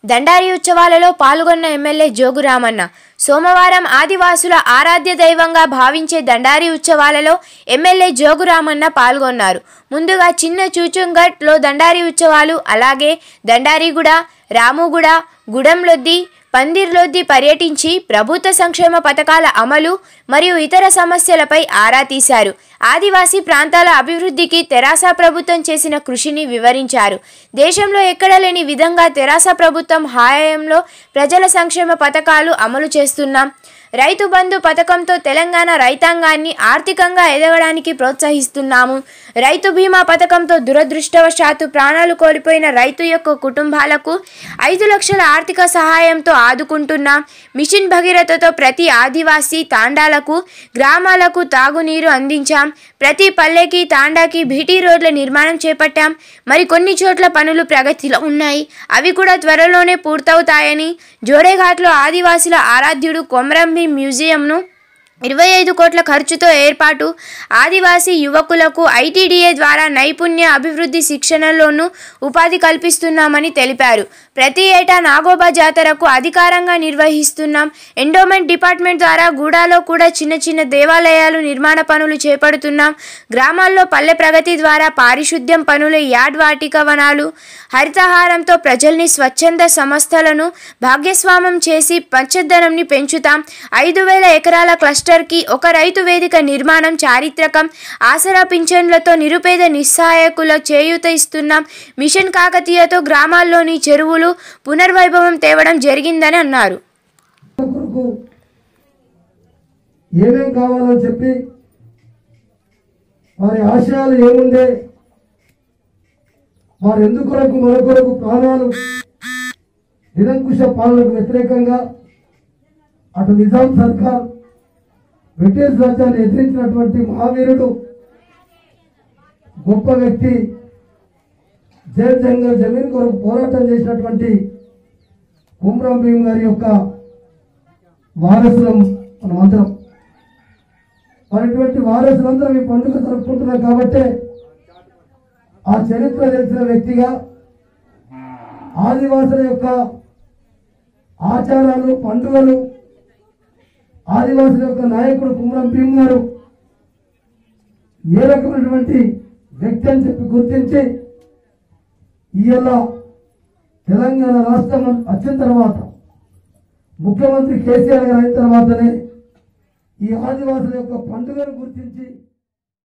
దండారి ఉత్సవాలలో పాల్గొన్న ఎమ్మెల్యే జోగురామన్న సోమవారం ఆదివాసుల ఆరాధ్య దైవంగా భావించే దండారి ఉత్సవాలలో ఎమ్మెల్యే జోగురామన్న పాల్గొన్నారు ముందుగా చిన్న చూచుంగట్లో దండారి ఉత్సవాలు అలాగే దండారిగూడ రాముగూడ గుడంలొద్ది పందిర్లొద్ది పర్యటించి ప్రభుత్వ సంక్షేమ పథకాల అమలు మరియు ఇతర సమస్యలపై ఆరా తీశారు ఆదివాసీ ప్రాంతాల అభివృద్ధికి తెరాస ప్రభుత్వం చేసిన కృషిని వివరించారు దేశంలో ఎక్కడ లేని విధంగా తెరాస ప్రభుత్వం హాయంలో ప్రజల సంక్షేమ పథకాలు అమలు చేస్తున్నాం రైతు బంధు పథకంతో తెలంగాణ రైతాంగాన్ని ఆర్థికంగా ఎదగడానికి ప్రోత్సహిస్తున్నాము రైతు బీమా పథకంతో దురదృష్టవశాత్తు ప్రాణాలు కోల్పోయిన రైతు యొక్క కుటుంబాలకు ఐదు లక్షల ఆర్థిక సహాయంతో ఆదుకుంటున్నాం మిషన్ భగీరథతో ప్రతి ఆదివాసీ తాండాలకు గ్రామాలకు తాగునీరు అందించాం ప్రతి పల్లెకి తాండాకి బీటీ రోడ్ల నిర్మాణం చేపట్టాం మరి కొన్ని చోట్ల పనులు ప్రగతిలో ఉన్నాయి అవి కూడా త్వరలోనే పూర్తవుతాయని జోడేఘాట్లో ఆదివాసుల ఆరాధ్యుడు కొమరం భీం మ్యూజియంను ఇరవై ఐదు కోట్ల ఖర్చుతో ఏర్పాటు ఆదివాసీ యువకులకు ఐటీడీఏ ద్వారా నైపుణ్య అభివృద్ధి శిక్షణలోనూ ఉపాధి కల్పిస్తున్నామని తెలిపారు ప్రతి ఏటా నాగోబా జాతరకు అధికారంగా నిర్వహిస్తున్నాం ఎండోమెంట్ డిపార్ట్మెంట్ ద్వారా గూడాలో కూడా చిన్న చిన్న దేవాలయాలు నిర్మాణ పనులు చేపడుతున్నాం గ్రామాల్లో పల్లె ప్రగతి ద్వారా పారిశుద్ధ్యం పనులు యార్డ్ వాటిక వనాలు హరితహారంతో ప్రజల్ని స్వచ్ఛంద సంస్థలను భాగ్యస్వామం చేసి పచ్చదనంని పెంచుతాం ఐదు వేల ఎకరాల క్లస్టర్కి ఒక రైతు వేదిక నిర్మాణం చారిత్రకం ఆసరా పింఛన్లతో నిరుపేద నిస్సహాయకుల చేయూత ఇస్తున్నాం మిషన్ కాకతీయతో గ్రామాల్లోని చెరువులు పునర్వైభవం తేవడం జరిగిందని అన్నారు కొరకు ఏమేం కావాలని చెప్పి వారి ఆశయాలు ఏముండే వారు ఎందుకొరకు మన కొరకు ప్రాణాలు నిరంకుశ పాలనకు వ్యతిరేకంగా అటు నిజాం సర్కార్ బ్రిటిష్ రాజ్యాన్ని ఎదిరించినటువంటి మహావీరుడు గొప్ప వ్యక్తి జైల్ జంగల్ జమీన్ కొరకు పోరాటం చేసినటువంటి కుమ్రం భీమ్ గారి యొక్క వారసులం మనం అందరం మరిటువంటి వారసులందరం ఈ పండుగ జరుపుకుంటున్నాం కాబట్టి ఆ చరిత్ర తెలిసిన వ్యక్తిగా ఆదివాసుల యొక్క ఆచారాలు పండుగలు ఆదివాసుల యొక్క నాయకుడు కుమరం భీమ్ గారు ఏ రకమైనటువంటి వ్యక్తి అని చెప్పి గుర్తించి ఇవాళ తెలంగాణ రాష్ట్రం వచ్చిన తర్వాత ముఖ్యమంత్రి కేసీఆర్ గారు అయిన తర్వాతనే ఈ ఆదివాసుల యొక్క పండుగను గుర్తించి